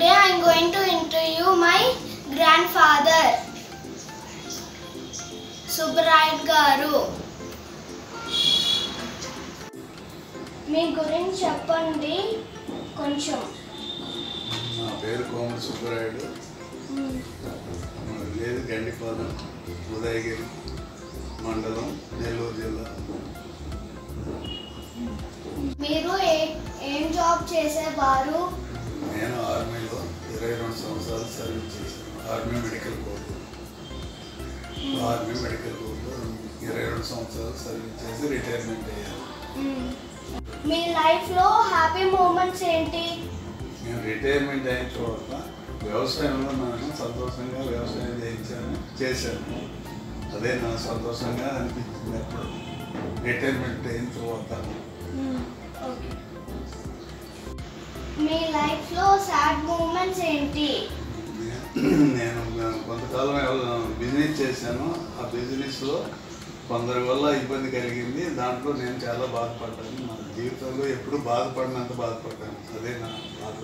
Today I am going to interview my grandfather, Subrayat గారు మీ గురించి చెప్పండి కొంచెం నా పేరు కోమల సుబ్బరాయుడు లేదు గండిపాలెం ఉదయగిరి మండలం నెల్లూరు జిల్లా మీరు ఏ ఏం జాబ్ చేసేవారు నేను ఆర్మీలో ఇరవై రెండు సంవత్సరాలు సర్వీస్ చేశాను army medical court army medical కోర్టులో ఇరవై రెండు సంవత్సరాలు సర్వీస్ చేసి రిటైర్మెంట్ అయ్యాను మ్మ్. మీ లైఫ్లో హ్యాపీ మూమెంట్స్ ఏంటి నేను రిటైర్మెంట్ అయిన తర్వాత వ్యవసాయంలో నేను సంతోషంగా వ్యవసాయం చేయించాను చేశాను అదే నా సంతోషంగా అనిపించింది అప్పుడు రిటైర్మెంట్ అయిన తర్వాత ఓకే మీ లైఫ్లో సాడ్ మూమెంట్స్ ఏంటి నేను కొంతకాలం బిజినెస్ చేశాను ఆ బిజినెస్లో కొందరి వల్ల ఇబ్బంది కలిగింది దాంట్లో నేను చాలా బాధపడ్డాను నా జీవితంలో ఎప్పుడు బాధపడినంత బాధపడ్డాను అదే నా బాధ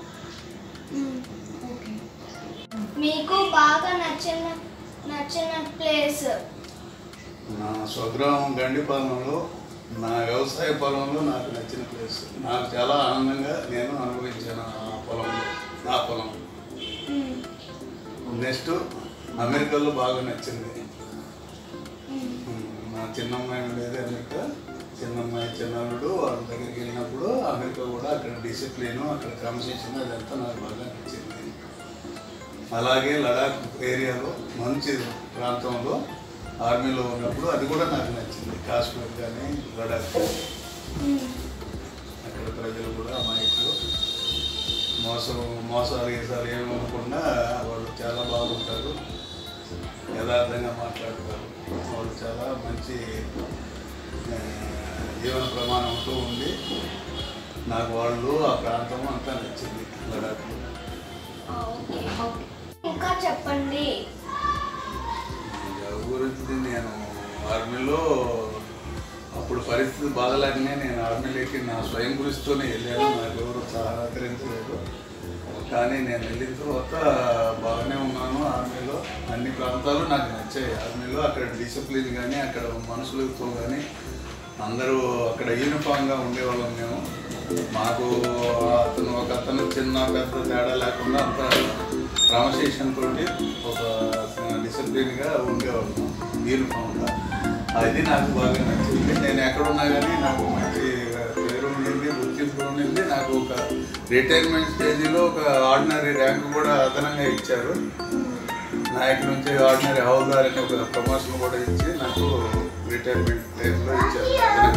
మీకు బాగా నచ్చిన నచ్చిన ప్లేస్ నా స్వగ్రామం గండిపాలెంలో నా వ్యవసాయ పొలంలో నాకు నచ్చిన ప్లేస్ నాకు చాలా ఆనందంగా నేను అనుభవించాను ఆ పొలంలో నా పొలం నెక్స్ట్ అమెరికాలో బాగా నచ్చింది మా చిన్నమ్మాయి ఉండేది అమెరికా చిన్నమ్మాయి చిన్నప్పుడు వాళ్ళ దగ్గరికి వెళ్ళినప్పుడు అమెరికా కూడా అక్కడ డిసిప్లిన్ అక్కడ క్రమశిక్షణ అదంతా నాకు బాగా నచ్చింది అలాగే లడాక్ ఏరియాలో మంచి ప్రాంతంలో ఆర్మీలో ఉన్నప్పుడు అది కూడా నాకు నచ్చింది కాశ్మీర్ కానీ లడాక్ అక్కడ ప్రజలు కూడా అమాయకులు మోసం మోసాలు గీసాలు ఏమి ఉండకుండా వాళ్ళు చాలా బాగుంటారు యథార్థంగా మాట్లాడతారు వాళ్ళు చాలా మంచి ఆ, జీవన ప్రమాణంతో ఉండి నాకు వాళ్ళు ఆ ప్రాంతం అంతా నచ్చింది లడాఖ్లో ఇంకా చెప్పండి జాబ్ గురించి నేను ఆర్మీలో అప్పుడు పరిస్థితి బాగలేకనే నేను ఆర్మీలోకి నా స్వయం కృషితోనే వెళ్ళాను నాకు ఎవరు సహకరించలేదు కానీ నేను వెళ్ళిన తర్వాత బాగానే ఉన్నాను ఆర్మీలో అన్ని ప్రాంతాలు నాకు నచ్చాయి ఆర్మీలో అక్కడ డిసిప్లిన్ కానీ అక్కడ మనుషులతో కానీ అందరూ అక్కడ యూనిఫామ్గా ఉండేవాళ్ళం మేము మాకు అతను ఒక అతను చిన్న పెద్ద తేడా లేకుండా అంత క్రమశిక్షణ తోటి ఒక డిసిప్లిన్గా ఉండేవాళ్ళం యూనిఫామ్గా అది నాకు బాగా నచ్చింది నేను ఎక్కడున్నా కానీ నాకు మంచి పేరు ఉండింది గుర్తింపు ఉండింది నాకు ఒక రిటైర్మెంట్ స్టేజ్లో ఒక ఆర్డినరీ ర్యాంక్ కూడా అదనంగా ఇచ్చారు నాయకు నుంచి ఆర్డినరీ హౌల్దార్ అని ఒక ప్రమోషన్ కూడా ఇచ్చి నాకు రిటైర్మెంట్ ప్లేస్లో ఇచ్చారు